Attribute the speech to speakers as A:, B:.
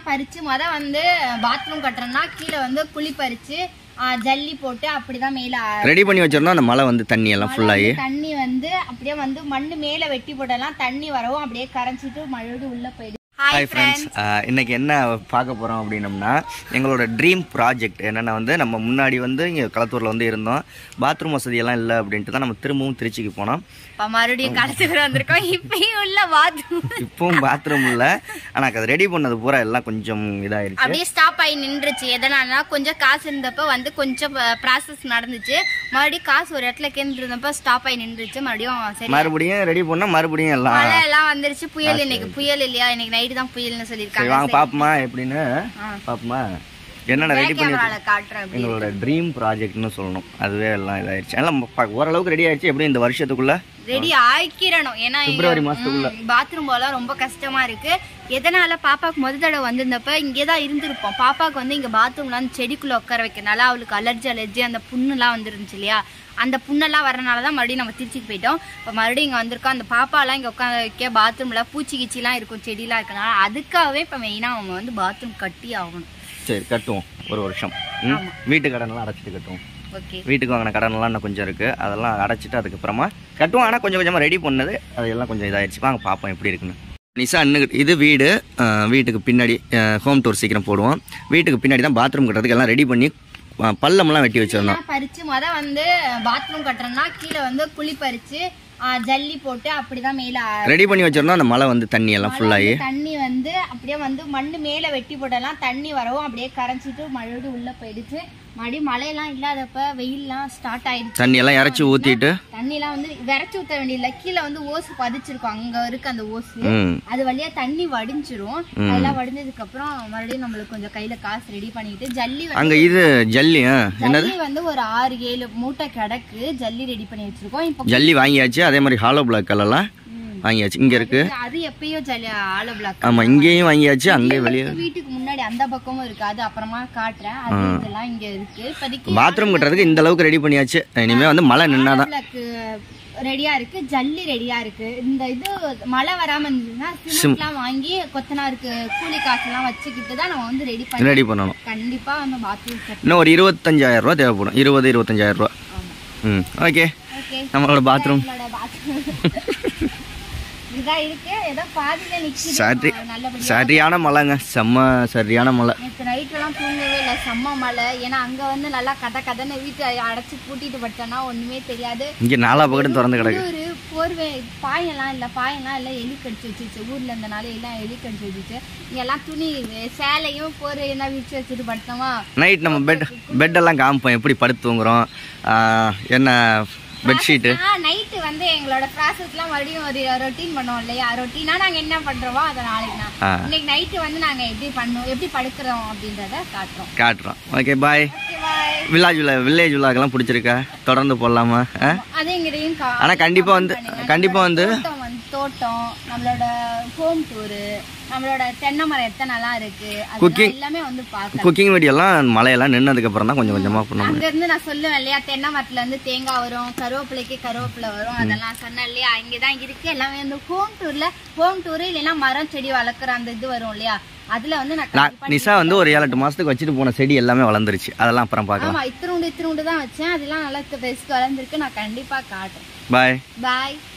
A: பறிச்சு முத வந்து பாத்ரூம் கட்டுறோம்னா கீழே வந்து குழி பறிச்சு ஆ, ஜல்லி போட்டு அப்படிதான் மேல ஆ-
B: ரெடி பண்ணி வச்சிருந்தோம் அந்த மழை வந்து தண்ணி எல்லாம் ஃபுல்லாகி
A: தண்ணி வந்து அப்படியே வந்து மண்ணு மேல வெட்டி போடலாம் தண்ணி வரவும் அப்படியே கரைச்சிட்டு மறுபடியும் உள்ள போயிடும்
B: ஹாய் ஃப்ரெண்ட்ஸ் இன்னைக்கு என்ன பார்க்க போகிறோம் அப்படின்னம்னா எங்களோட ட்ரீம் ப்ராஜெக்ட் என்னென்னா வந்து நம்ம முன்னாடி வந்து இங்கே களத்தூரில் வந்து இருந்தோம் பாத்ரூம் வசதியெல்லாம் இல்லை அப்படின்ட்டு தான் நம்ம திரும்பவும் திருச்சிக்கு போனோம்
A: இப்ப மறுபடியும் களத்துக்கு வந்திருக்கோம் இப்பயும் உள்ள பாத்ரூம்
B: இப்பவும் பாத்ரூம் இல்லை ஆனால் அது ரெடி பண்ணது பூரா எல்லாம் கொஞ்சம் இதாயிருச்சு
A: அப்படியே ஸ்டாப் ஆகி நின்றுச்சு எதனாலனா கொஞ்சம் காசு இருந்தப்ப வந்து கொஞ்சம் ப்ராசஸ் நடந்துச்சு மறுபடியும் காசு ஒரு இடத்துல கேந்து இருந்தப்ப ஸ்டாப் ஆகி நின்றுச்சு மறுபடியும் சரி
B: மறுபடியும் ரெடி பண்ணால் மறுபடியும் எல்லாம்
A: மழை எல்லாம் வந்துருச்சு புயல் இன்னைக்கு புயல் இல்லையா இன்னைக்கு நைட்டு தான் புயல்னு
B: சரி
A: சொல்லியிருக்காங்க
B: வாங்க பாப்போமா எப்படின்னு பாப்போமா என்னென்ன ரெடி பண்ணி
A: கேமரால காட்டுறேன் அப்படி.
B: எங்களோட ட்ரீம் ப்ராஜெக்ட்னு சொல்லணும் அதுவே எல்லாம் இதாயிருச்சு எல்லாம் ப- ஓரளவுக்கு ரெடி ஆயிடுச்சு எப்படியும் இந்த வருஷத்துக்குள்ள
A: ரெடி ஆக்கிரணும் ஏன்னா
B: பிப்ரவரி மாசத்துக்குள்ள.
A: பாத்ரூம் போல ரொம்ப கஷ்டமா இருக்கு எதனால பாப்பாக்கு முத தடவை வந்திருந்தப்ப இங்கே தான் இருந்திருப்போம் பாப்பாக்கு வந்து இங்க பாத்ரூம்ல அந்த செடிக்குள்ள உட்கார வைக்கிறனால அவளுக்கு அலர்ஜி அலர்ஜி அந்த புண்ணுலாம் வந்துருந்துச்சு இல்லையா அந்த புண்ணெல்லாம் வரனால தான் மறுபடியும் நம்ம திருச்சிக்கு போயிட்டோம் இப்போ மறுபடியும் இங்கே வந்திருக்கோம் அந்த பாப்பாலாம் இங்கே உட்காந்து வைக்க பாத்ரூம்ல பூச்சி கிச்சிலாம் இருக்கும் செடிலாம் இருக்கனால அதுக்காகவே இப்போ மெயினாக அவங்க வந்து பாத்ரூம் கட்டி ஆகணும்
B: சரி கட்டுவோம் ஒரு வருஷம் ம்? வீட்டு கடனெல்லாம் அடைச்சிட்டு கட்டுவோம்
A: ஓகே
B: வீட்டுக்கு வாங்கின கடனெல்லாம் இன்னும் கொஞ்சம் இருக்குது அதெல்லாம் அடைச்சிட்டு அதுக்கப்புறமா கட்டுவோம் ஆனால் கொஞ்சம் கொஞ்சமாக ரெடி பண்ணது அதெல்லாம் கொஞ்சம் இதாகிடுச்சு வாங்க பார்ப்போம் எப்படி இருக்குன்னு நிசா அண்ணு இது வீடு அஹ், வீட்டுக்கு பின்னாடி ஹோம் டூர் சீக்கிரம் போடுவோம் வீட்டுக்கு பின்னாடி தான் பாத்ரூம் கட்டுறதுக்கு எல்லாம் ரெடி பண்ணி அஹ், பள்ளமெல்லாம் வெட்டி வச்சிருந்தோம்
A: பறிச்சு முத வந்து பாத்ரூம் கட்டுறோம்னா கீழே வந்து குழி பறிச்சு ஆ, ஜல்லி போட்டு அப்படிதான் மேல ஆ-
B: ரெடி பண்ணி வச்சிருந்தோம் அந்த மழை வந்து தண்ணி எல்லாம் ஃபுல்லாகி
A: தண்ணி வந்து அப்படியே வந்து மண்ணு மேல வெட்டி போடலாம் தண்ணி வரவும் அப்படியே கரைச்சிட்டு மறுபடியும் உள்ள போயிடுச்சு மறுபடியும் மழையெல்லாம் இல்லாதப்ப வெயில்லாம் ஸ்டார்ட் ஆயிடுச்சு
B: தண்ணி எல்லாம் இறச்சி ஊற்றிட்டு
A: தண்ணிலாம் வந்து விரைச்சி ஊத்த வேண்டியதில்ல கீழே வந்து ஓசு பதிச்சிருக்கோம் அங்க இருக்கு அந்த ஓசு
B: ம்
A: அது வழியா தண்ணி வடிஞ்சிரும் அதெல்லாம் வடிஞ்சதுக்கு அப்புறம் மறுபடியும் நம்மளுக்கு கொஞ்சம் கையில காசு ரெடி பண்ணிட்டு ஜல்லி வந்து
B: அங்கே இது ஜல்லி ஆ
A: ஜல்லி வந்து ஒரு ஆறு ஏழு மூட்டை கிடக்கு ஜல்லி ரெடி பண்ணி வச்சிருக்கோம் இப்போ
B: ஜல்லி வாங்கியாச்சு அதே மாதிரி ஹாலோ பிளாக் எல்லாம் வாங்கியாச்சு இங்கே இருக்குது
A: அது எப்பயோ ஜல்லி ஆலோ பிளாக்
B: ஆமாம் இங்கேயும் வாங்கியாச்சு அங்கேயும் வெளியே
A: வீட்டுக்கு முன்னாடி அந்த பக்கமும் இருக்கு அது அப்புறமா காட்டுறேன் அது இதெல்லாம் இங்க இருக்கு இப்போதைக்கு
B: பாத்ரூம் கட்டுறதுக்கு இந்த அளவுக்கு ரெடி பண்ணியாச்சு இனிமேல் வந்து மழை நின்னாதான்
A: பிளாக் ரெடியா இருக்கு ஜல்லி ரெடியா இருக்கு இந்த இது மழை வராம இருந்ததுன்னா சிமெண்ட்லாம் வாங்கி கொத்தனாருக்கு கூலி காசுலாம் வச்சுக்கிட்டு தான் நம்ம வந்து ரெடி பண்ணி
B: ரெடி பண்ணணும்
A: கண்டிப்பா வந்து பாத்ரூம் கட்டணும்
B: இன்னும் ஒரு இருபத்தஞ்சாயிரம் ரூபா தேவைப்படும் இருபது இருபத்தஞ்சாயிரம் ரூபா
A: ஆமா
B: ம் ஓகே
A: ஓகே
B: நம்மளோட பாத்ரூம்
A: நம்மளோட bathroom. இதான் இருக்கு ஏதோ பாதியில
B: சரி
A: நிக்குது நல்லபடியா
B: சரியான மழைங்க செம்ம சரியான மழை
A: நேற்று நைட்டெல்லாம் தூங்கவே இல்லை செம்ம மழை ஏன்னா அங்க வந்து நல்லா கதை கதைன்னு வீட்டை அடைச்சி பூட்டிட்டு பட்டோன்னா ஒண்ணுமே தெரியாது
B: இங்கே நாலா பக்கத்தும் திறந்து கிடக்கு
A: ஒரு போர்வை பாயெல்லாம் இல்லை பாயெல்லாம் எல்லாம் எலி கடிச்சு வச்சிருச்சு ஊர்ல இருந்தனால எல்லாம் எலி கடிச்சு வச்சிருச்சு இங்க எல்லாம் துணி சேலையும் போர்வையும் தான் விரிச்சு வச்சுட்டு படுத்தோமா
B: நைட் நம்ம பெட் பெட்டெல்லாம் காமிப்போம் எப்படி படுத்து தூங்குறோம் ஆ, என்ன பெட்ஷீட்டு
A: நைட்டு வந்து எங்களோட ப்ராசஸ்லாம் மறுபடியும் ஒரு ரொட்டீன் பண்ணுவோம் இல்லையா ரொட்டீனா நாங்க என்ன பண்றோமோ அதை நாளைக்கு நான்
B: ஆ
A: இன்னைக்கு நைட்டு வந்து நாங்க எப்படி பண்ணுவோம் எப்படி படுக்கிறோம் அப்படின்றத காட்டுறோம்
B: காட்டுறோம் okay bye
A: okay bye
B: village villa village வில்லாக்கெல்லாம் பிடிச்சிருக்கா தொடர்ந்து போடலாமா ஆ
A: அதே எங்கடையும் கா
B: ஆனால் கண்டிப்பாக வந்து கண்டிப்பாக வந்து
A: தோட்டம் வந்து தோட்டம் நம்மளோட ஹோம் டூரு நம்மளோட தென்னை மரம் எத்தனைலாம் இருக்கு அதெல்லாம் எல்லாமே வந்து பார்க்கலாம்
B: குக்கிங் வீடியோலாம் மழையெல்லாம் நின்னதுக்கப்புறம் தான் கொஞ்சம் கொஞ்சமாக பண்ண முடியும்
A: அங்க இருந்து நான் சொல்லுவேன் இல்லையா தென்னை மரத்துல இருந்து தேங்காய் வரும் கருவேப்பிலைக்கு கருவேப்பிலை வரும் அதெல்லாம் சொன்னேன் இல்லையா இங்கதான் இருக்கு எல்லாமே வந்து ஹோம் டூர்ல ஹோம் டூர் இல்லைன்னா மரம் செடி வளர்க்குற அந்த இது வரும் இல்லையா அதுல வந்து நான்
B: நான்
A: கண்டிப்பா-
B: நிசா வந்து ஒரு ஏழு எட்டு மாதத்துக்கு வச்சுட்டு போன செடி எல்லாமே வளர்ந்துருச்சு அதெல்லாம் அப்புறம் பார்க்கலாம்
A: ஆமா இத்திருண்டு இத்திருண்டு தான் வச்சேன் அதெல்லாம் நல்லா பெருசு வளர்ந்துருக்கு நான் கண்டிப்பா காட்டுறேன்
B: பாய்
A: பாய்